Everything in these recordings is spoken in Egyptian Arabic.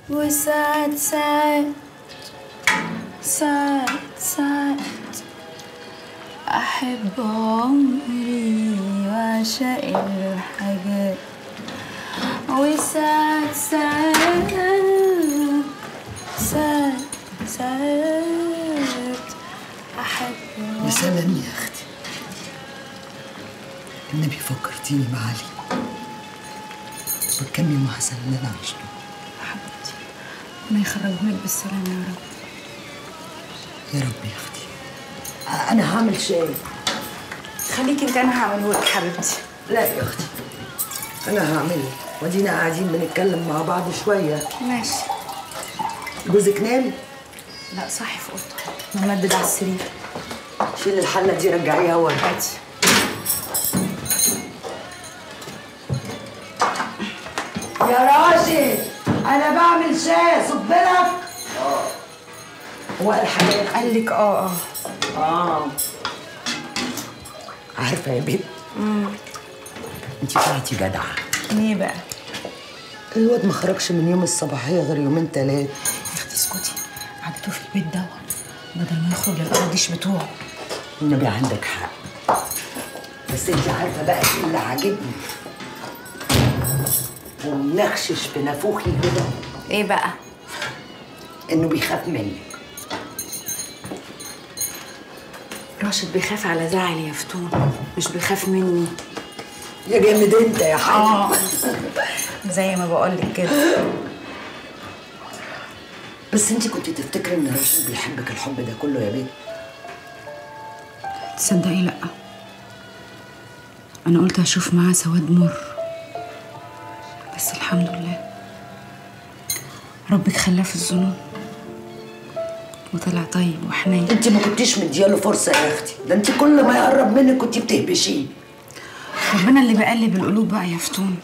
وساعات ساعات ساعات ساعات أحب عمري وأعشق الحاجات وساعات ساعات ساعات ساعات أحب يا سلام يا اختي النبي فكرتيني بعلي وكم يوم حسن اللي انا عشته حبيبتي ربنا يخرجهم لك بالسلامة يا رب يا رب يا اختي انا هعمل شاي خليكي انت انا هعمله لك حبيبتي لا يا اختي انا هعمله ودينا قاعدين بنتكلم مع بعض شويه ماشي جوزك نام لا صحي في اوضته ممدد على السرير شيل الحله دي رجعيها ورا عادي يا راشد انا بعمل شاي صب لك هو قال حاجه قال لك اه اه اه عارفه يا بنت انت طلعتي جدعه ليه بقى الواد ما خرجش من يوم الصباحيه غير يومين تلاتة يا اختي اسكتي قعدته في البيت دوا بدل ما يخرج للقراضيش بتوعه النبي عندك حق بس انت عارفه بقى ايه اللي عاجبني ومنخشش في نافوخي كده ايه بقى انه بيخاف منك راشد بيخاف على زعلي يا فتون مش بيخاف مني يا جامد انت يا حاج اه زي ما بقول لك كده بس انت كنت تفتكري ان راشد بيحبك الحب ده كله يا بنت تصدقي لا انا قلت هشوف معاه سواد مر بس الحمد لله ربك خلاه في الظنون وطلع طيب وحنين انت ما كنتيش مدياله فرصه يا اختي ده انت كل ما يقرب منك كنت بتهبشيه ربنا اللي بقلب القلوب بقى يا فتون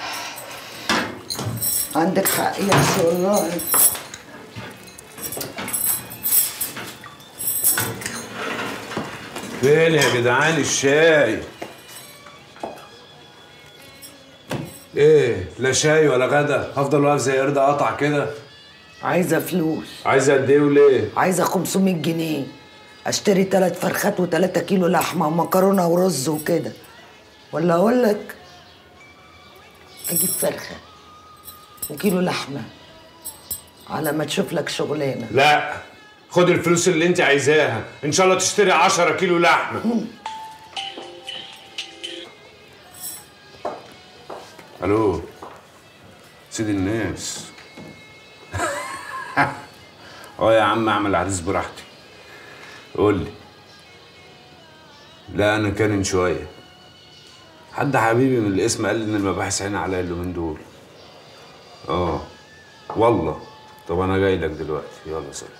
عندك حق يا اختي والله فين يا جدعان الشاي ايه لا شاي ولا غدا هفضل واقف زي قرد قطع كده عايزه فلوس عايز قد ايه وليه عايزه 500 جنيه اشتري ثلاث فرخات و3 كيلو لحمه ومكرونه ورز وكده ولا اقول لك اجيب فرخه وكيلو لحمه على ما تشوف لك شغلانه لا خد الفلوس اللي انت عايزاها ان شاء الله تشتري 10 كيلو لحمه الو سيد الناس اه يا عم اعمل عريس براحتي قول لي لا انا كان شويه حد حبيبي من الاسم قال لي ان المباحث هنا عليا اليومين دول اه والله طب انا جاي لك دلوقتي يلا سلام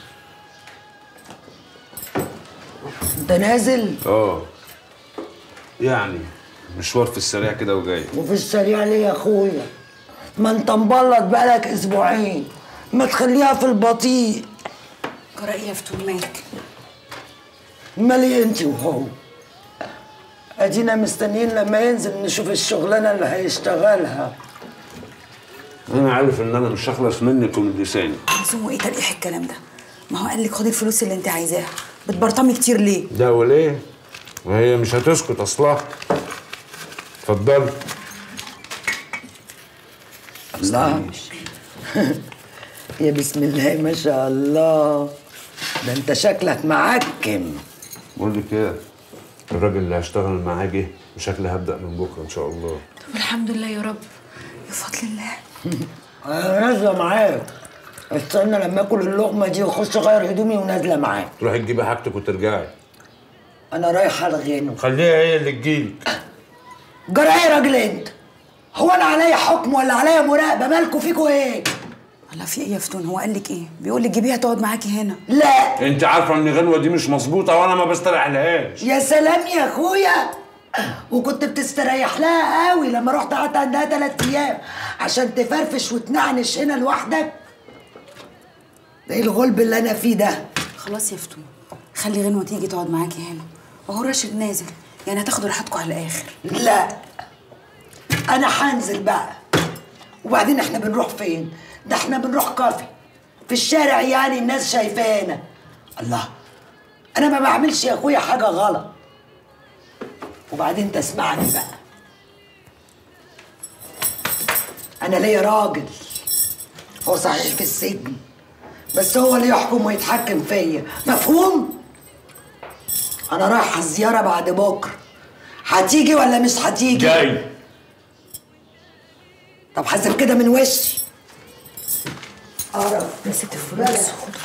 انت نازل اه يعني مشوار في السريع كده وجاي وفي السريع ليه يا اخويا ما انت مبلط بقالك اسبوعين ما تخليها في البطيء قرأي يا فتون مالك مالي انت وهو ادينا مستنيين لما ينزل نشوف الشغلانه اللي هيشتغلها انا عارف ان انا مش هخلص منك ومن لساني لزومه ايه تلقيح الكلام ده ما هو قال لك خدي الفلوس اللي انت عايزاها بتبرطمي كتير ليه ده وليه وهي مش هتسكت اصلها اتفضلي الله يا بسم الله ما شاء الله ده انت شكلك معكم بقول لك ايه الراجل اللي هشتغل معاه جه وشكلي هبدا من بكره ان شاء الله طب الحمد لله يا رب يا فضل الله انا نازله معاك استنى لما اكل اللقمه دي واخش اغير هدومي ونازله معاك تروحي تجيبي حاجتك وترجعي انا رايحه الغنى خليها هي اللي تجيلك جرى ايه يا راجل انت هو انا عليا حكم ولا عليا مراقبه مالكوا فيكوا ايه الله في ايه يا فتون هو قال لك ايه بيقول لك جيبيها تقعد معاكي هنا لا انت عارفه ان غنوه دي مش مظبوطه وانا ما بستريح لهاش يا سلام يا اخويا وكنت بتستريح لها قوي لما رحت قعدت عندها ثلاث ايام عشان تفرفش وتنعنش هنا لوحدك ده ايه الغلب اللي انا فيه ده خلاص يا فتون خلي غنوه تيجي تقعد معاكي هنا وهو راشد نازل يعني هتاخدوا راحتكم على الاخر لا انا هنزل بقى وبعدين احنا بنروح فين ده احنا بنروح كافي في الشارع يعني الناس شايفانا الله انا ما بعملش يا اخويا حاجه غلط وبعدين تسمعني بقى انا ليا راجل هو صحيح في السجن بس هو اللي يحكم ويتحكم فيا مفهوم انا رايحه الزياره بعد بكره هتيجي ولا مش هتيجي جاي طب حاسب كده من وشي قرف نسيت الفلوس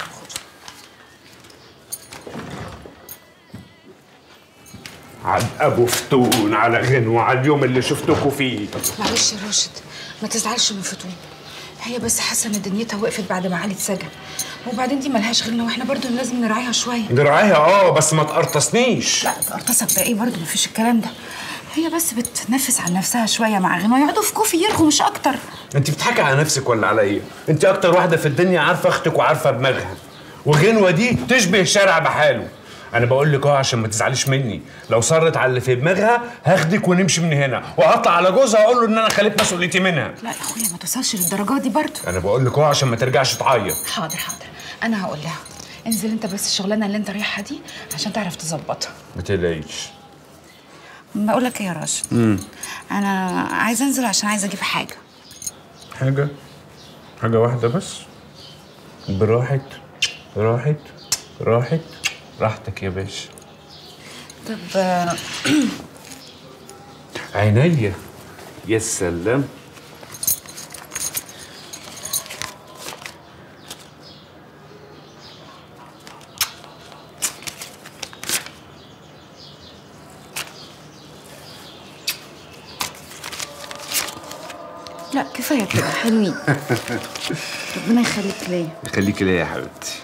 عد ابو فتون على غنوة على اليوم اللي شفتكوا فيه معلش يا راشد ما تزعلش من فتون هي بس حاسه ان دنيتها وقفت بعد ما علي اتسجن وبعدين دي ملهاش غيرنا واحنا برضو لازم نراعيها شويه دراعيها اه بس ما تقرطسنيش لا ارتصك ده ايه برضو مفيش الكلام ده هي بس بتنفس عن نفسها شويه مع غنوه يقعدوا في كوفي يرغوا مش اكتر انت بتضحكي على نفسك ولا عليا انت اكتر واحده في الدنيا عارفه اختك وعارفه دماغها وغنوه دي تشبه شارع بحاله انا بقول لك اهو عشان ما تزعليش مني لو صرت على اللي في دماغها هاخدك ونمشي من هنا وهطلع على جوزها اقول له ان انا خليت مسؤوليتي منها لا يا اخويا ما توصلش للدرجات دي برضو انا بقول لك اهو عشان ما ترجعش تعيط حاضر حاضر انا هقول لها انزل انت بس الشغلانه اللي انت رايحها دي عشان تعرف تظبطها ما تقلقيش بقول لك ايه يا راشد انا عايزه انزل عشان عايزه اجيب حاجه حاجه حاجه واحده بس براحة راحت راحت راحتك يا باشا طب آه، عينيا يا سلام لا كفايه كده حلوين ربنا يخليك ليا خليكي ليا يا حبيبتي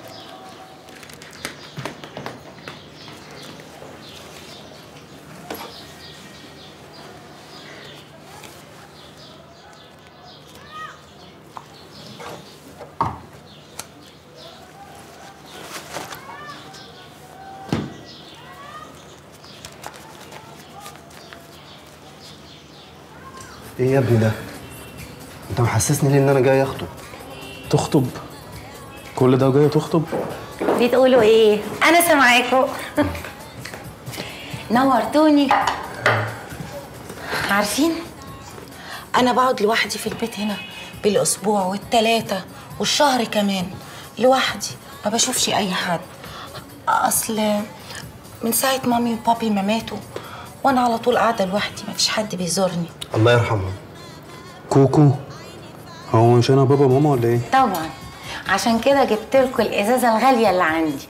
ايه يا ابني ده انت محسسني ليه ان انا جاي اخطب تخطب كل ده وجاي تخطب بتقولوا ايه انا سامعاكم نورتوني عارفين انا بقعد لوحدي في البيت هنا بالاسبوع والتلاتة والشهر كمان لوحدي ما بشوفش اي حد اصل من ساعه مامي وبابي ما ماتوا وانا على طول قاعده لوحدي ما فيش حد بيزورني الله يرحمها كوكو هو مش انا بابا ماما ولا ايه طبعا عشان كده جبت لكم الازازه الغاليه اللي عندي